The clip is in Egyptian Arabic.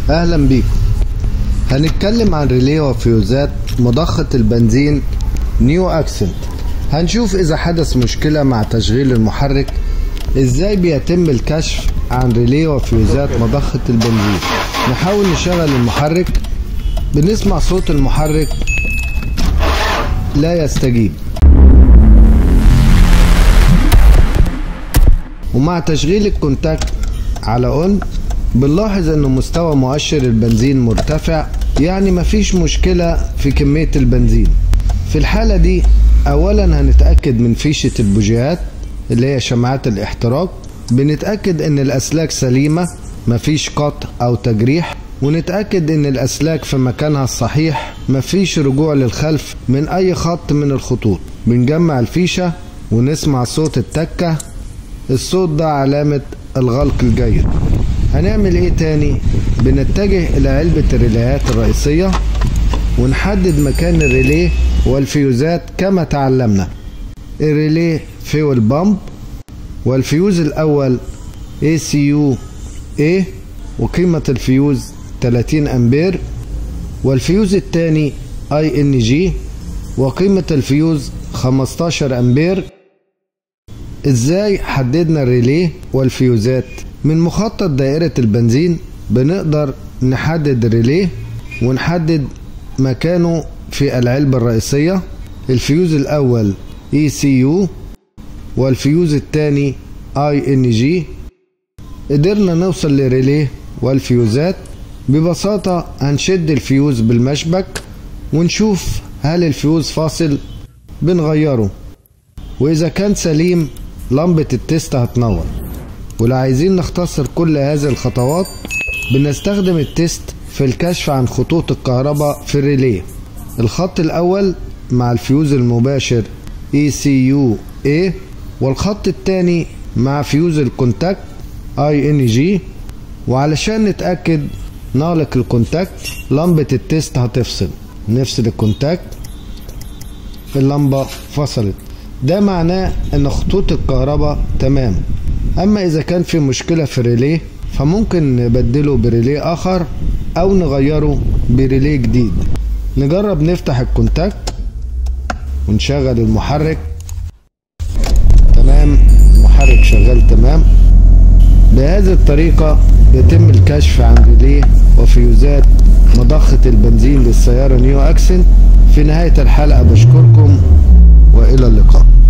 اهلا بيكم هنتكلم عن ريلي وفيوزات مضخة البنزين نيو اكسنت هنشوف اذا حدث مشكلة مع تشغيل المحرك ازاي بيتم الكشف عن ريلي وفيوزات مضخة البنزين نحاول نشغل المحرك بنسمع صوت المحرك لا يستجيب ومع تشغيل الكونتاكت على اون بنلاحظ ان مستوى مؤشر البنزين مرتفع يعني مفيش مشكلة في كمية البنزين في الحالة دي اولا هنتأكد من فيشة البوجيهات اللي هي شمعات الاحتراق بنتأكد ان الاسلاك سليمة مفيش قطع او تجريح ونتأكد ان الاسلاك في مكانها الصحيح مفيش رجوع للخلف من اي خط من الخطوط بنجمع الفيشة ونسمع صوت التكة الصوت ده علامة الغلق الجيد هنعمل ايه تاني بنتجه الى علبة الريليات الرئيسية ونحدد مكان الريليه والفيوزات كما تعلمنا الريليه فيول بامب والفيوز الاول ACU A وقيمة الفيوز 30 امبير والفيوز الثاني ING وقيمة الفيوز 15 امبير ازاي حددنا الريليه والفيوزات من مخطط دائرة البنزين بنقدر نحدد الريليه ونحدد مكانه في العلبة الرئيسية الفيوز الأول ECU والفيوز الثاني ING قدرنا نوصل لريليه والفيوزات ببساطة هنشد الفيوز بالمشبك ونشوف هل الفيوز فاصل بنغيره وإذا كان سليم لمبة التست هتنور ولو عايزين نختصر كل هذه الخطوات بنستخدم التست في الكشف عن خطوط الكهرباء في الريليه الخط الأول مع الفيوز المباشر ECU A والخط الثاني مع فيوز الكونتاكت ING وعلشان نتأكد نغلق الكونتاكت لمبة التست هتفصل نفصل الكونتاكت اللمبة فصلت ده معناه ان خطوط الكهرباء تمام اما اذا كان في مشكلة في الريليه فممكن نبدله بريليه اخر او نغيره بريليه جديد نجرب نفتح الكونتاكت ونشغل المحرك تمام المحرك شغال تمام بهذه الطريقة يتم الكشف عن ريليه وفيوزات مضخة البنزين للسيارة نيو اكسنت في نهاية الحلقة بشكركم والى اللقاء